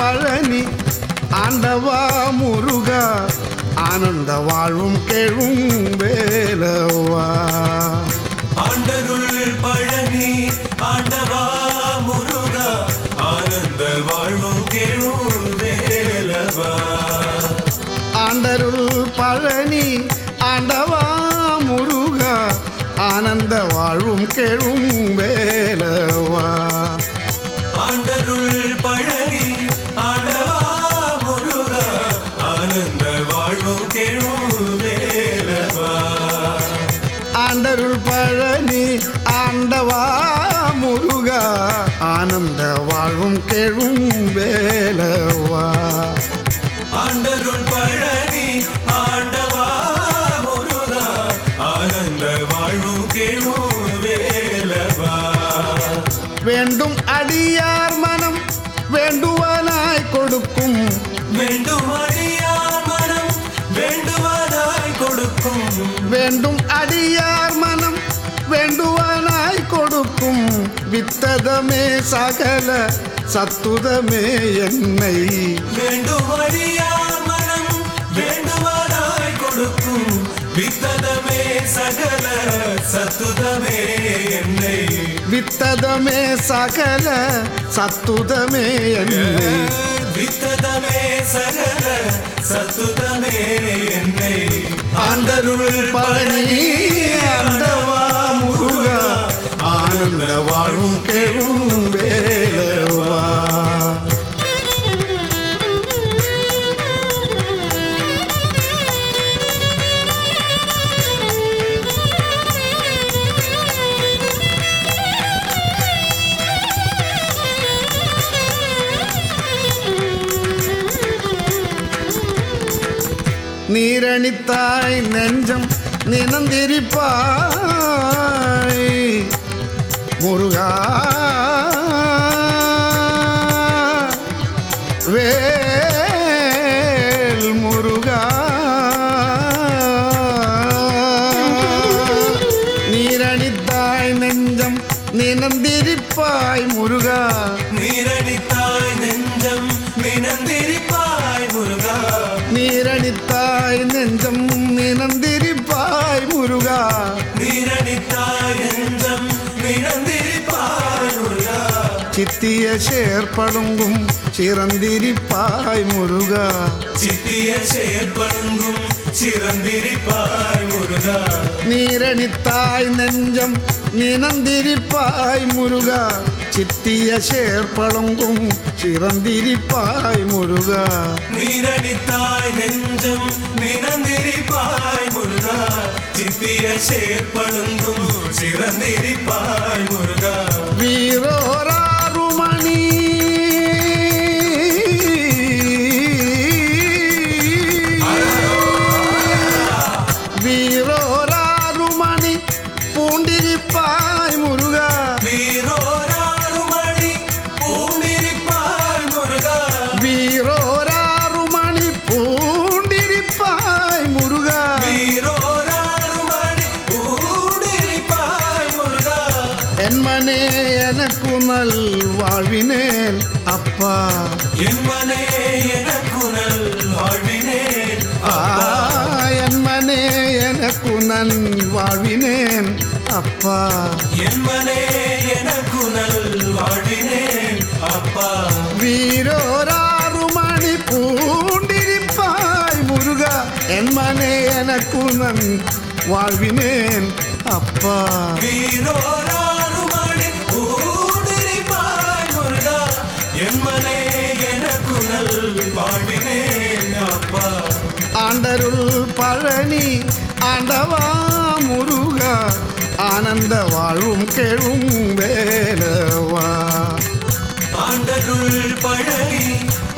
பழனி ஆண்டவா முருகா ஆனந்த வாழ்வும் கேழும் வேலவா ஆண்டருள் பழனி ஆண்டவா முருகா ஆனந்த வாழ்வும் கேளும் வேலவா ஆண்டருள் பழனி ஆண்டவா முருகா ஆனந்த வாழ்வும் கேழும் வேலவா ஆண்டருள் பழனி ஆண்டவா முருகா ஆனந்த வாழ்வும் கேளும் வேலவா ஆண்டருள் பழனி ஆண்டவா முருகா ஆனந்த வாழ்வும் கேழும் வேலவா ஆண்டருள் பழனி ஆண்டவா முருகா ஆனந்த வாழ்வும் கேளும் வேலவா வேண்டும் அடியார் மனம் வேண்டுவனாய் கொடுக்கும் வேண்டும் அடியார் மனம் வேண்டுவதாய் கொடுக்கும் வேண்டும் அடியார் மனம் வேண்டுவனாய் கொடுக்கும் வித்ததமே சகல சத்துதமே என்னை வேண்டும் அடியார் மனம் வேண்டுவதாய் கொடுக்கும் வித்ததமே சகல சத்துதமே என்னை வித்ததமே சகல சத்துதமே என்னை வித்ததமே சகல சத்துதமே என்னை ஆண்டருள் பழனி ஆண்டவா முருகா ஆனந்த வாழும் கேளும் வேலவா நீரணித்தாய் நெஞ்சம் நினந்திரிப்பாய் முருகா வேல் முருகா நீரணித்தாய் நெஞ்சம் நினந்திரிப்பாய் முருகா நீரடித்தாய் நெஞ்சம் மினந்திரிப்பாய் முருகா நீரணித்தாய் நெஞ்சம் நினந்திரிப்பாய் முருகா நீரடித்தாய் நெஞ்சம் மினந்திரிப்பாய் முருகா சித்திய சேர்ப்பழுங்கும் சிறந்திரிப்பாய் முருகா சித்திய செயற்படுங்கும் சிறந்திரிப்பாய் முருகா நீரணித்தாய் நெஞ்சம் நினந்திரிப்பாய் முருகா சித்திய சேர்ப்பழுங்கும் சிறந்திரிப்பாய் முருகா நீரடித்தாய் நெஞ்சம் மினந்திரிப்பாய் முருகா சித்திய செயற்படுங்கும் சிறந்திரிப்பாய் முருகா வீரோராருமணி வீரோராருமணி பூண்டிரிப்பாய் முருகா வீரோராருமணி பூண்டிரிப்பாய் முருகா வீரோராருமணி பூண்டிரிப்பாய் முருகா வீரோராருமணி பூண்டிரிப்பாய் முருகா என்மனே எனக்கு நல் வாழ்வினேன் அப்பா என்மனே எனக்குணல் வாழ்வினேன் ஆ, என்மனே எனக்கு நன் வாழ்வினேன் அப்பா என்மனே எனக்குணல் வாழ்வினேன் அப்பா வீரோராருமணி பூண்டிருப்பாய் முருகா என்மனே எனக்கு நன் வாழ்வினேன் அப்பா வீரோராருமணி பூண்டிரிப்பாய் முருகா என்மனே எனக்குணல் வாழ்வினேன் அப்பா ஆண்டருள் பழனி ஆண்டவா முருகா ஆனந்த வாழ்வும் கேளும் வேலவா ஆண்டருள் பழனி